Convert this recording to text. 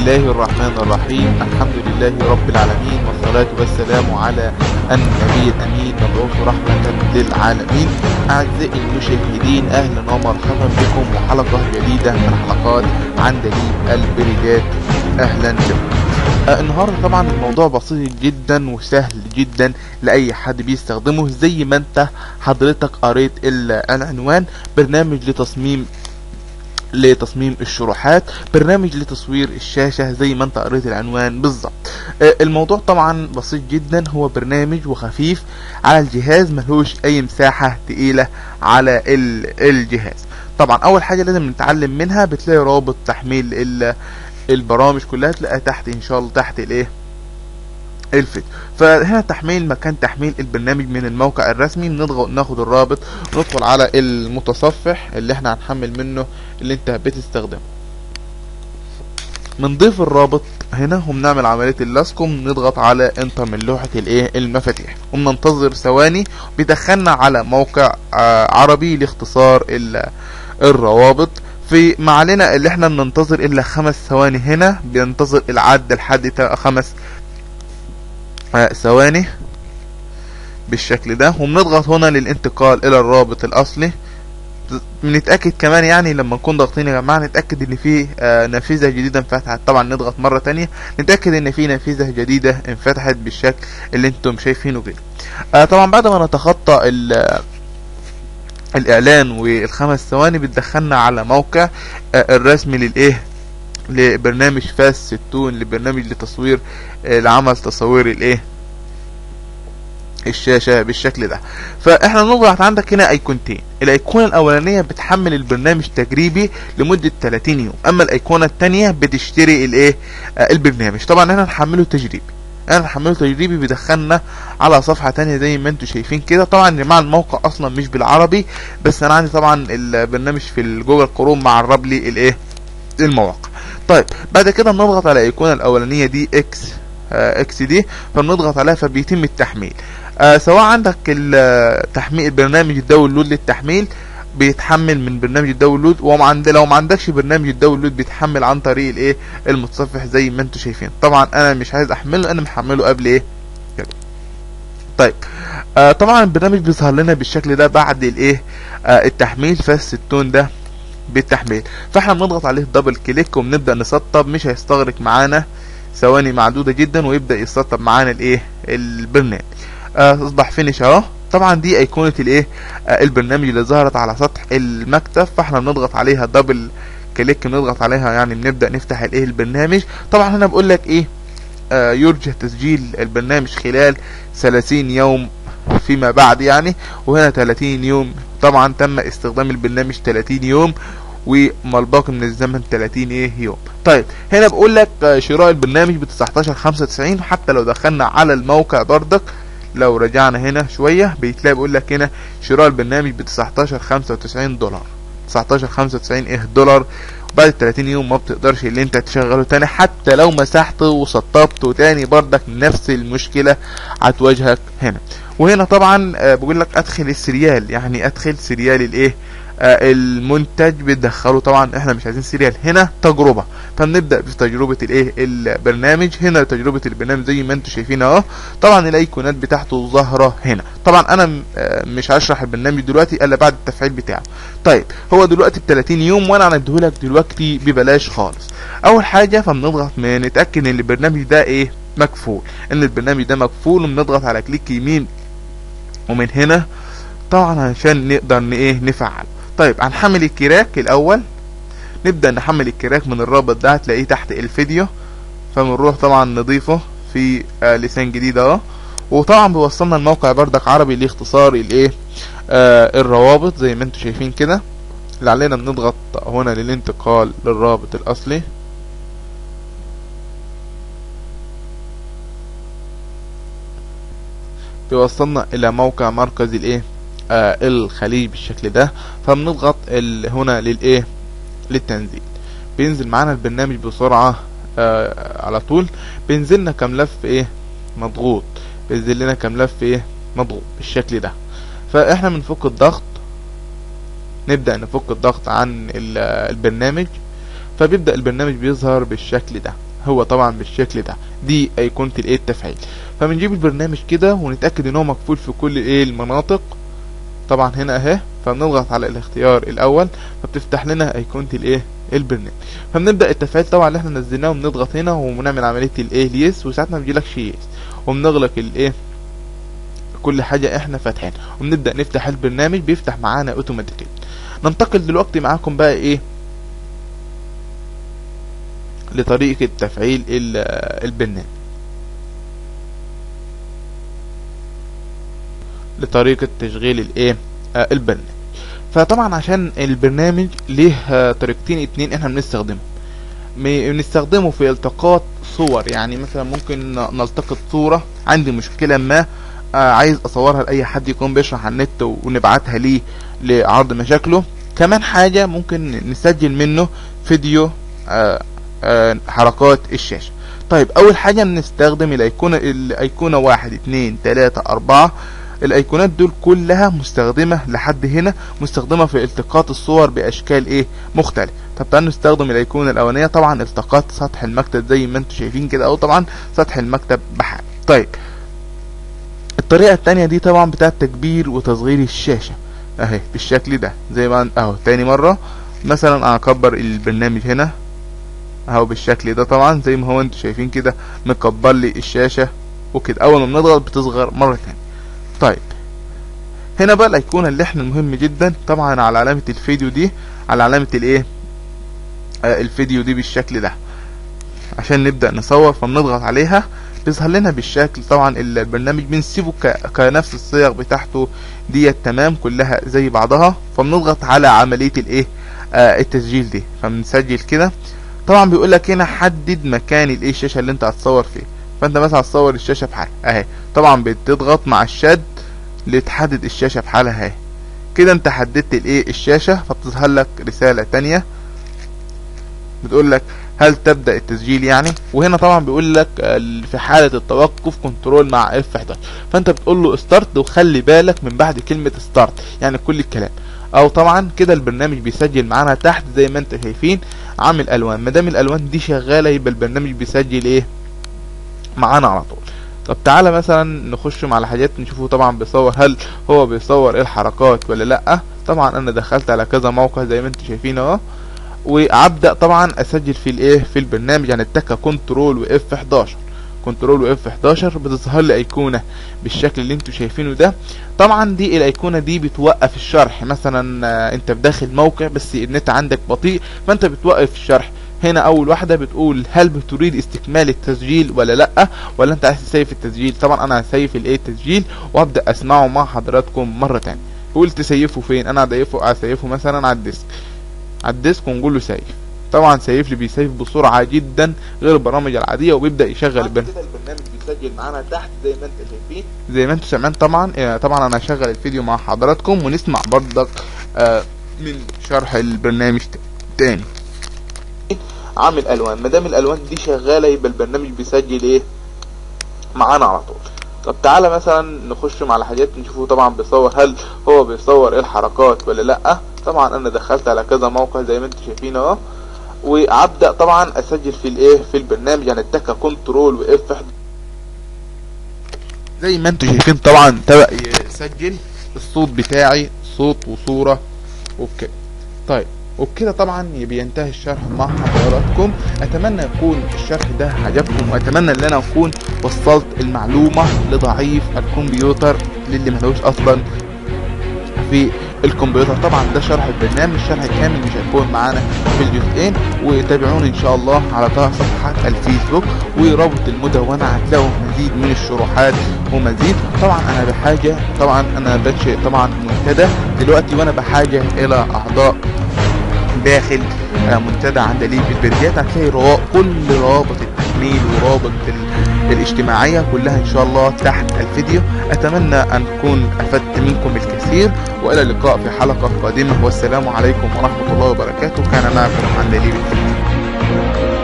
الله الرحمن الرحيم الحمد لله رب العالمين والصلاة والسلام على النبي الأمين مبعوث رحمة للعالمين أعزائي المشاهدين أهلا ومرحبا بكم وحلقة جديدة من حلقات عندليب البريدات أهلا بكم آه النهاردة طبعا الموضوع بسيط جدا وسهل جدا لأي حد بيستخدمه زي ما انت حضرتك قريت ال- العنوان برنامج لتصميم لتصميم الشروحات برنامج لتصوير الشاشة زي ما انت قريت العنوان بالظبط آه، الموضوع طبعا بسيط جدا هو برنامج وخفيف على الجهاز ملهوش اي مساحة تقيلة على ال- الجهاز طبعا اول حاجة لازم نتعلم منها بتلاقي رابط تحميل ال- البرامج كلها تلاقيها تحت ان شاء الله تحت الايه الفيديو فهنا تحميل مكان تحميل البرنامج من الموقع الرسمي بنضغط ناخد الرابط ندخل على المتصفح اللي احنا هنحمل منه اللي انت بتستخدمه بنضيف الرابط هنا وبنعمل عملية اللصق نضغط على انتر من لوحة الايه المفاتيح وبننتظر ثواني بيدخلنا على موقع آه، عربي لاختصار ال- الروابط في ما علينا اللي احنا بننتظر الا خمس ثواني هنا بينتظر العد لحد تا- خمس آه، ثواني بالشكل ده وبنضغط هنا للانتقال الى الرابط الاصلي بنتاكد كمان يعني لما نكون ضاغطين يا جماعه نتاكد ان في آه، نافذه جديده انفتحت طبعا نضغط مره تانية نتاكد ان في نافذه جديده انفتحت بالشكل اللي انتم شايفينه كده آه، طبعا بعد ما نتخطى ال- الاعلان والخمس ثواني بتدخلنا على موقع آه، الرسمي للايه لبرنامج فاس 60 لبرنامج لتصوير آه، لعمل تصوير الايه الشاشة بالشكل ده فاحنا نضغط عندك هنا ايقونتين الايقونة الاولانية بتحمل البرنامج تجريبي لمدة 30 يوم اما الايقونة التانية بتشتري الايه آه، البرنامج طبعا احنا هنحمله تجريبي انا هنحمله تجريبي بيدخلنا على صفحة تانية زي ما انتم شايفين كده طبعا يا جماعة الموقع اصلا مش بالعربي بس انا عندي طبعا البرنامج في الجوجل كروم معرب لي الايه المواقع طيب بعد كده بنضغط على الايقونه الاولانيه دي اكس آه اكس دي فبنضغط عليها فبيتم التحميل آه سواء عندك التحميل البرنامج الداونلود للتحميل بيتحمل من برنامج الداونلود وما عند لو ما عندكش برنامج الداونلود بيتحمل عن طريق الايه المتصفح زي ما انتم شايفين طبعا انا مش عايز احمله انا محمله قبل ايه كده. طيب آه طبعا البرنامج بيظهر لنا بالشكل ده بعد الايه آه التحميل فاس التون ده بالتحميل فاحنا بنضغط عليه دبل كليك وبنبدا نسطب مش هيستغرق معانا ثواني معدوده جدا ويبدا يسطب معانا الايه البرنامج آه، اصبح فينيش اهو طبعا دي ايقونه الايه آه، البرنامج اللي ظهرت على سطح المكتب فاحنا بنضغط عليها دبل كليك بنضغط عليها يعني بنبدا نفتح الايه البرنامج طبعا هنا بقول لك ايه آه، يرجى تسجيل البرنامج خلال 30 يوم فيما بعد يعني وهنا 30 يوم طبعا تم استخدام البرنامج 30 يوم وما الباقي من الزمن 30 ايه يوم طيب هنا بقول لك آه، شراء البرنامج ب 19 95 حتى لو دخلنا على الموقع بردك لو رجعنا هنا شويه بتلاقي بيقول لك هنا شراء البرنامج ب 19 95 دولار 19 95 ايه دولار بعد ال 30 يوم ما بتقدرش اللي انت تشغله تاني حتى لو مسحته وسطبته تاني بردك نفس المشكله هتواجهك هنا وهنا طبعا آه، بيقول لك ادخل السريال يعني ادخل سريال الايه آه، المنتج بتدخله طبعا احنا مش عايزين سريال هنا تجربه فبنبدا بتجربه الايه البرنامج هنا تجربه البرنامج زي ما انتم شايفين اهو طبعا الايقونات بتاعته ظاهره هنا طبعا انا م- آه، مش هشرح البرنامج دلوقتي الا بعد التفعيل بتاعه طيب هو دلوقتي ب 30 يوم وانا هنديهولك دلوقتي ببلاش خالص اول حاجه فبنضغط من نتاكد ان البرنامج ده ايه مكفول ان البرنامج ده مكفول وبنضغط على كليك يمين ومن هنا طبعا عشان نقدر ن- ايه نفعل طيب هنحمل الكراك الاول نبدا نحمل الكراك من الرابط ده هتلاقيه تحت الفيديو فبنروح طبعا نضيفه في آه لسان جديد اهو وطبعا بيوصلنا الموقع بردك عربي لاختصار الايه آه الروابط زي ما انتم شايفين كده اللي علينا بنضغط هنا للانتقال للرابط الاصلي بيوصلنا الى موقع مركز الايه آه الخليج بالشكل ده فبنضغط ال- هنا للايه للتنزيل بينزل معانا البرنامج بسرعة آه على طول بينزل لنا كملف ايه مضغوط بينزل لنا كملف ايه مضغوط بالشكل ده فاحنا بنفك الضغط نبدأ نفك الضغط عن ال- البرنامج فبيبدأ البرنامج بيظهر بالشكل ده هو طبعا بالشكل ده دي ايقونه الايه التفعيل فبنجيب البرنامج كده ونتاكد ان هو مقفول في كل ايه المناطق طبعا هنا اهي فبنضغط على الاختيار الاول فبتفتح لنا ايقونه الايه البرنامج فبنبدا التفعيل طبعا اللي احنا نزلناه وبنضغط هنا وبنعمل عمليه الايه اليس وساعات ما بيجيلكش يس وبنغلق الايه كل حاجه احنا فاتحين وبنبدا نفتح البرنامج بيفتح معانا اوتوماتيكيا ننتقل دلوقتي معاكم بقى ايه لطريقه تفعيل البرنامج لطريقه تشغيل الايه آه البرنامج فطبعا عشان البرنامج ليه آه طريقتين اتنين احنا بنستخدمهم بنستخدمه في التقاط صور يعني مثلا ممكن نلتقط صورة عندي مشكلة ما آه عايز اصورها لاي حد يكون بيشرح على النت ونبعتها ليه لعرض مشاكله كمان حاجة ممكن نسجل منه فيديو آه آه حركات الشاشة طيب اول حاجة نستخدم الايقونة الايقونة واحد اتنين تلاتة اربعة الايقونات دول كلها مستخدمة لحد هنا مستخدمة في التقاط الصور باشكال ايه مختلفة طب تعالوا نستخدم الايقونة الاولانية طبعا التقاط سطح المكتب زي ما انتم شايفين كده او طبعا سطح المكتب بحال طيب الطريقة التانية دي طبعا بتاعت تكبير وتصغير الشاشة اهي بالشكل ده زي ما اهو تاني مرة مثلا انا اكبر البرنامج هنا اهو بالشكل ده طبعا زي ما هو انتم شايفين كده مكبر لي الشاشة وكده اول ما بنضغط بتصغر مرة تانية طيب هنا بقى الايقونة اللي احنا المهم جدا طبعا على علامة الفيديو دي على علامة الايه آه الفيديو دي بالشكل ده عشان نبدأ نصور فبنضغط عليها بيظهر لنا بالشكل طبعا البرنامج بنسيبه كنفس الصيغ بتاعته ديت تمام كلها زي بعضها فبنضغط على عملية الايه آه التسجيل دي فبنسجل كده طبعا بيقول لك هنا حدد مكان الايه الشاشة اللي انت هتصور فيه فانت مثلا هتصور الشاشة بحالها اهي طبعا بتضغط مع الشد لتحدد الشاشة بحالها اهي كده انت حددت الايه الشاشة فبتظهر لك رسالة تانية بتقول لك هل تبدأ التسجيل يعني وهنا طبعا بيقول لك في حالة التوقف كنترول مع اف 11 فانت بتقول له ستارت وخلي بالك من بعد كلمة ستارت يعني كل الكلام او طبعا كده البرنامج بيسجل معانا تحت زي ما انت شايفين عامل الوان ما دام الالوان دي شغالة يبقى البرنامج بيسجل ايه معانا على طول طب تعالى مثلا نخش على حاجات نشوفه طبعا بيصور هل هو بيصور الحركات ولا لا طبعا انا دخلت على كذا موقع زي ما انتم شايفين اهو وابدا طبعا اسجل في الايه في البرنامج يعني التكه كنترول واف 11 كنترول واف 11 بتظهر لي ايقونه بالشكل اللي انتم شايفينه ده طبعا دي الايقونه دي بتوقف الشرح مثلا انت في داخل موقع بس النت عندك بطيء فانت بتوقف الشرح هنا اول واحده بتقول هل بتريد استكمال التسجيل ولا لا ولا انت عايز تسيف التسجيل طبعا انا هسيف الايه التسجيل وابدا اسمعه مع حضراتكم مره تانية قول تسيفه فين انا هسيفه هسيفه مثلا على الديسك على الديسك ونقول له سيف طبعا سيف لي بيسيف بسرعه جدا غير البرامج العاديه وبيبدا يشغل البرنامج كده البرنامج بيسجل معانا تحت زي ما انت شايفين زي ما انتم سامعين طبعا طبعا انا هشغل الفيديو مع حضراتكم ونسمع برضك آه من شرح البرنامج تاني عامل الوان ما دام الالوان دي شغاله يبقى البرنامج بيسجل ايه معانا على طول طب تعالى مثلا نخش على حاجات نشوفه طبعا بيصور هل هو بيصور الحركات ولا لا طبعا انا دخلت على كذا موقع زي ما انتم شايفين اهو وابدا طبعا اسجل في الايه في البرنامج يعني التكه كنترول واف زي ما انتم شايفين طبعا تبقى يسجل الصوت بتاعي صوت وصوره وكده طيب وبكده طبعا بينتهي الشرح مع حضراتكم اتمنى يكون الشرح ده عجبكم واتمنى ان انا اكون وصلت المعلومه لضعيف الكمبيوتر للي ملوش اصلا في الكمبيوتر طبعا ده شرح البرنامج الشرح كامل مش هيكون معانا في الجزئين وتابعوني ان شاء الله على صفحات الفيسبوك ورابط المدونة هتلاقوا مزيد من الشروحات ومزيد طبعا انا بحاجة طبعا انا بنشئ طبعا منتدى دلوقتي وانا بحاجة الى اعضاء داخل منتدى عندليب البريات هتلاقي روا... كل روابط التحميل ورابط الاجتماعية كلها ان شاء الله تحت الفيديو اتمنى ان اكون افدت منكم الكثير والى اللقاء في حلقة قادمة والسلام عليكم ورحمة الله وبركاته كان معكم عندليب البريات